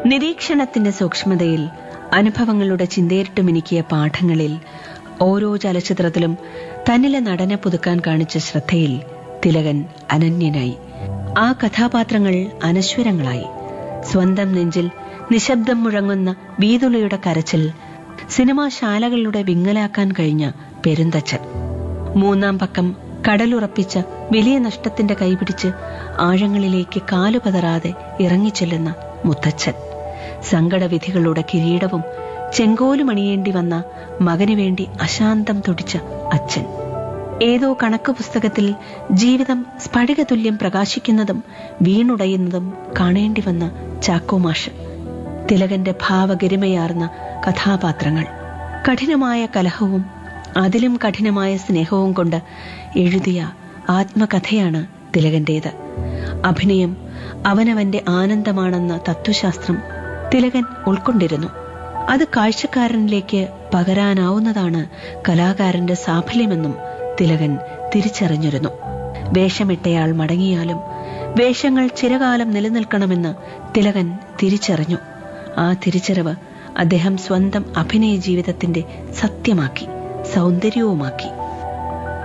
നിരീക്ഷണത്തിന്റെ സൂക്ഷ്മതയിൽ അനുഭവങ്ങളുടെ ചിന്തേരിട്ട് മിനുക്കിയ പാഠങ്ങളിൽ ഓരോ ചലച്ചിത്രത്തിലും തന്നിലെ നടനെ പുതുക്കാൻ കാണിച്ച ശ്രദ്ധയിൽ തിലകൻ അനന്യനായി ആ കഥാപാത്രങ്ങൾ അനശ്വരങ്ങളായി സ്വന്തം നെഞ്ചിൽ നിശബ്ദം മുഴങ്ങുന്ന വീതുളിയുടെ കരച്ചിൽ സിനിമാശാലകളുടെ വിങ്ങലാക്കാൻ കഴിഞ്ഞ പെരുന്തച്ചൻ മൂന്നാം പക്കം കടലുറപ്പിച്ച വലിയ നഷ്ടത്തിന്റെ കൈപിടിച്ച് ആഴങ്ങളിലേക്ക് കാലുപതറാതെ ഇറങ്ങിച്ചെല്ലുന്ന മുത്തച്ഛൻ സങ്കടവിധികളുടെ കിരീടവും ചെങ്കോലും അണിയേണ്ടി വന്ന മകനു വേണ്ടി അശാന്തം തുടിച്ച അച്ഛൻ ഏതോ കണക്ക് പുസ്തകത്തിൽ ജീവിതം സ്ഫടികതുല്യം പ്രകാശിക്കുന്നതും വീണുടയുന്നതും കാണേണ്ടി വന്ന ചാക്കോമാഷ് തിലകന്റെ ഭാവഗരിമയാർന്ന കഥാപാത്രങ്ങൾ കഠിനമായ കലഹവും അതിലും കഠിനമായ സ്നേഹവും കൊണ്ട് എഴുതിയ ആത്മകഥയാണ് തിലകന്റേത് അഭിനയം അവനവന്റെ ആനന്ദമാണെന്ന തത്വശാസ്ത്രം തിലകൻ ഉൾക്കൊണ്ടിരുന്നു അത് കാഴ്ചക്കാരനിലേക്ക് പകരാനാവുന്നതാണ് കലാകാരന്റെ സാഫല്യമെന്നും തിലകൻ തിരിച്ചറിഞ്ഞിരുന്നു വേഷമിട്ടയാൾ മടങ്ങിയാലും വേഷങ്ങൾ ചിരകാലം നിലനിൽക്കണമെന്ന് തിലകൻ തിരിച്ചറിഞ്ഞു ആ തിരിച്ചറിവ് അദ്ദേഹം സ്വന്തം അഭിനയ ജീവിതത്തിന്റെ സത്യമാക്കി സൗന്ദര്യവുമാക്കി